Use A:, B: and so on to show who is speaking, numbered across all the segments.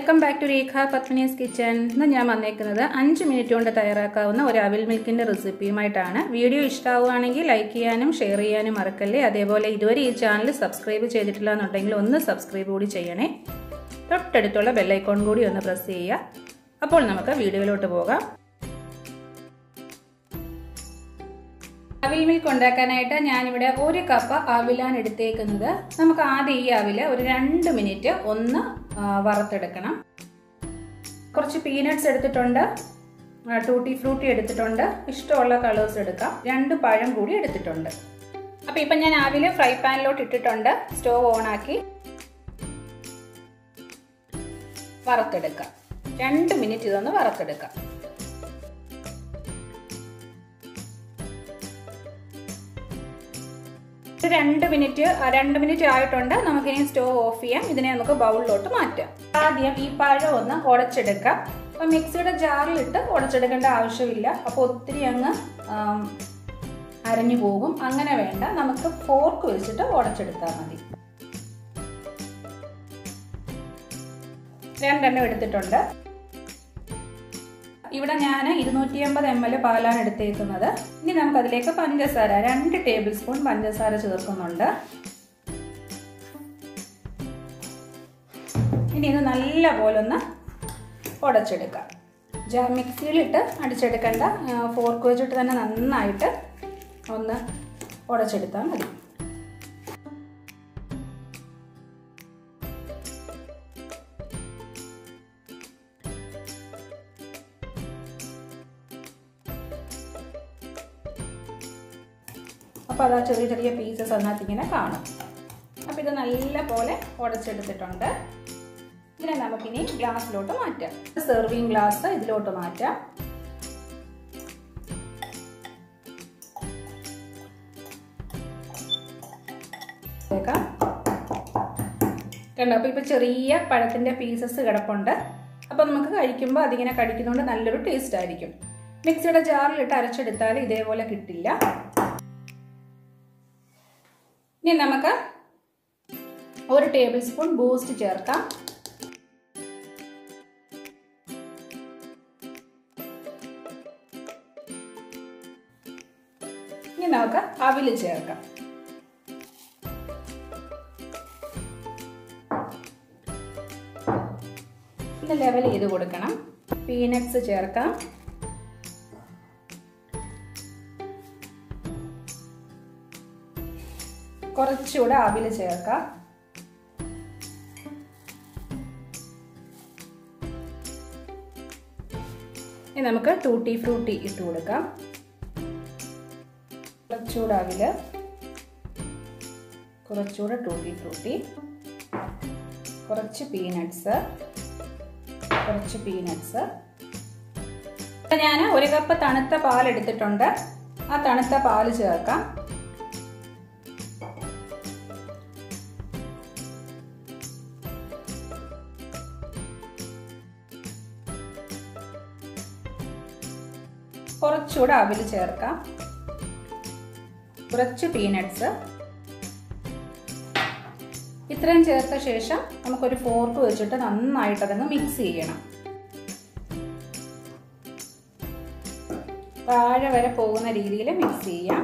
A: welcome back to Rekha Padmini's kitchen ഇന്ന് ഞാൻ വന്നേക്കുന്നത് അഞ്ച് മിനിറ്റ് കൊണ്ട് തയ്യാറാക്കാവുന്ന ഒരു അവിൽ മിൽക്കിൻ്റെ റെസിപ്പിയുമായിട്ടാണ് വീഡിയോ ഇഷ്ടമാവുകയാണെങ്കിൽ ലൈക്ക് ചെയ്യാനും ഷെയർ ചെയ്യാനും മറക്കല്ലേ അതേപോലെ ഇതുവരെ ഈ ചാനൽ സബ്സ്ക്രൈബ് ചെയ്തിട്ടില്ല എന്നുണ്ടെങ്കിൽ ഒന്ന് സബ്സ്ക്രൈബ് കൂടി ചെയ്യണേ തൊട്ടടുത്തുള്ള ബെല്ലൈക്കോൺ കൂടി ഒന്ന് പ്രസ് ചെയ്യുക അപ്പോൾ നമുക്ക് വീഡിയോയിലോട്ട് പോകാം അവിൽ മിൽക്ക് ഉണ്ടാക്കാനായിട്ട് ഞാനിവിടെ ഒരു കപ്പ് അവിലാണ് എടുത്തേക്കുന്നത് നമുക്ക് ആദ്യം ഈ അവില് ഒരു രണ്ട് മിനിറ്റ് ഒന്ന് വറുത്തെടുക്കണം കുറച്ച് പീനട്ട്സ് എടുത്തിട്ടുണ്ട് ടൂട്ടി ഫ്രൂട്ടി എടുത്തിട്ടുണ്ട് ഇഷ്ടമുള്ള കളേഴ്സ് എടുക്കാം രണ്ട് പഴം കൂടി എടുത്തിട്ടുണ്ട് അപ്പോൾ ഇപ്പം ഞാൻ അവില് ഫ്രൈ പാനിലോട്ട് ഇട്ടിട്ടുണ്ട് സ്റ്റോവ് ഓണാക്കി വറുത്തെടുക്കാം രണ്ട് മിനിറ്റ് ഇതൊന്ന് വറുത്തെടുക്കാം രണ്ട് മിനിറ്റ് രണ്ട് മിനിറ്റ് ആയിട്ടുണ്ട് നമുക്കിനി സ്റ്റോവ് ഓഫ് ചെയ്യാം ഇതിനെ നമുക്ക് ബൗളിലോട്ട് മാറ്റാം ആദ്യം ഈ പഴം ഒന്ന് ഉടച്ചെടുക്കാം അപ്പം മിക്സിയുടെ ജാറിലിട്ട് ഉടച്ചെടുക്കേണ്ട ആവശ്യമില്ല അപ്പോൾ ഒത്തിരി അങ്ങ് അരഞ്ഞു പോകും അങ്ങനെ വേണ്ട നമുക്ക് ഫോർക്ക് വെച്ചിട്ട് ഉടച്ചെടുത്താൽ മതി രണ്ടെണ്ണം എടുത്തിട്ടുണ്ട് ഇവിടെ ഞാൻ ഇരുന്നൂറ്റി അമ്പത് എം എൽ പാലാണ് എടുത്തേക്കുന്നത് ഇനി നമുക്ക് അതിലേക്ക് പഞ്ചസാര രണ്ട് ടേബിൾ സ്പൂൺ പഞ്ചസാര ചേർക്കുന്നുണ്ട് ഇനി ഇത് നല്ല പോലെ ഒന്ന് ഉടച്ചെടുക്കാം ജാ മിക്സിയിലിട്ട് അടിച്ചെടുക്കേണ്ട ഫോർക്ക് വെച്ചിട്ട് തന്നെ നന്നായിട്ട് ഒന്ന് ഉടച്ചെടുത്താൽ മതി അപ്പോൾ അത് ആ ചെറിയ ചെറിയ പീസസ് അതിനകത്ത് ഇങ്ങനെ കാണും അപ്പോൾ ഇത് നല്ല പോലെ ഉടച്ചെടുത്തിട്ടുണ്ട് ഇതിനെ നമുക്കിനി ഗ്ലാസ്സിലോട്ട് മാറ്റാം സെർവിങ് ഗ്ലാസ് ഇതിലോട്ട് മാറ്റാം കണ്ടോ അപ്പോൾ ഇപ്പോൾ ചെറിയ പഴത്തിൻ്റെ പീസസ് കിടപ്പുണ്ട് അപ്പോൾ നമുക്ക് കഴിക്കുമ്പോൾ അതിങ്ങനെ കടിക്കുന്നതുകൊണ്ട് നല്ലൊരു ടേസ്റ്റ് ആയിരിക്കും മിക്സിയുടെ ജാറിലിട്ട് അരച്ചെടുത്താൽ ഇതേപോലെ കിട്ടില്ല ഇനി നമുക്ക് ഒരു ടേബിൾ സ്പൂൺ ബൂസ്റ്റ് ചേർക്കാം ഇനി നമുക്ക് അവില് ചേർക്കാം ഇത് ലെവൽ ചെയ്ത് കൊടുക്കണം പീനട്സ് ചേർക്കാം കുറച്ചുകൂടെ അവില് ചേർക്കാം ഇനി നമുക്ക് ടൂട്ടി ഫ്രൂട്ടി ഇട്ട് കൊടുക്കാം കുറച്ചുകൂടെ അവില് കുറച്ചുകൂടെ ടൂട്ടി ഫ്രൂട്ടി കുറച്ച് പീനട്സ് കുറച്ച് പീനട്സ് ഞാൻ ഒരു കപ്പ് തണുത്ത പാൽ എടുത്തിട്ടുണ്ട് ആ തണുത്ത പാല് ചേർക്കാം കുറച്ചുകൂടെ അവിൽ ചേർക്കാം കുറച്ച് പീനട്സ് ഇത്രയും ചേർത്ത ശേഷം നമുക്കൊരു ഫോർക്ക് വെച്ചിട്ട് നന്നായിട്ട് അതങ്ങ് മിക്സ് ചെയ്യണം താഴെ വരെ പോകുന്ന രീതിയിൽ മിക്സ് ചെയ്യാം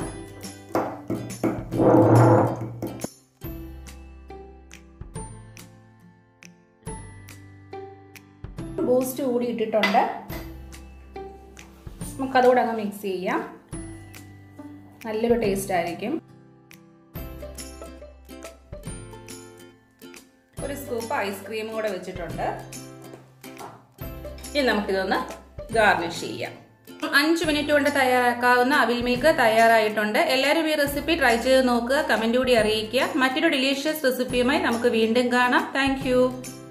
A: ബൂസ്റ്റ് കൂടി ഇട്ടിട്ടുണ്ട് നമുക്കതുകൂടെ അങ്ങ് മിക്സ് ചെയ്യാം നല്ലൊരു ടേസ്റ്റ് ആയിരിക്കും ഒരു സ്കൂപ്പ് ഐസ്ക്രീം കൂടെ വെച്ചിട്ടുണ്ട് ഇനി നമുക്കിതൊന്ന് ഗാർണിഷ് ചെയ്യാം അഞ്ച് മിനിറ്റ് കൊണ്ട് തയ്യാറാക്കാവുന്ന അവിൽ മിൽക്ക് തയ്യാറായിട്ടുണ്ട് എല്ലാവരും ഈ റെസിപ്പി ട്രൈ ചെയ്ത് നോക്കുക കമൻറ്റ് കൂടി അറിയിക്കുക മറ്റൊരു ഡിലീഷ്യസ് റെസിപ്പിയുമായി നമുക്ക് വീണ്ടും കാണാം താങ്ക്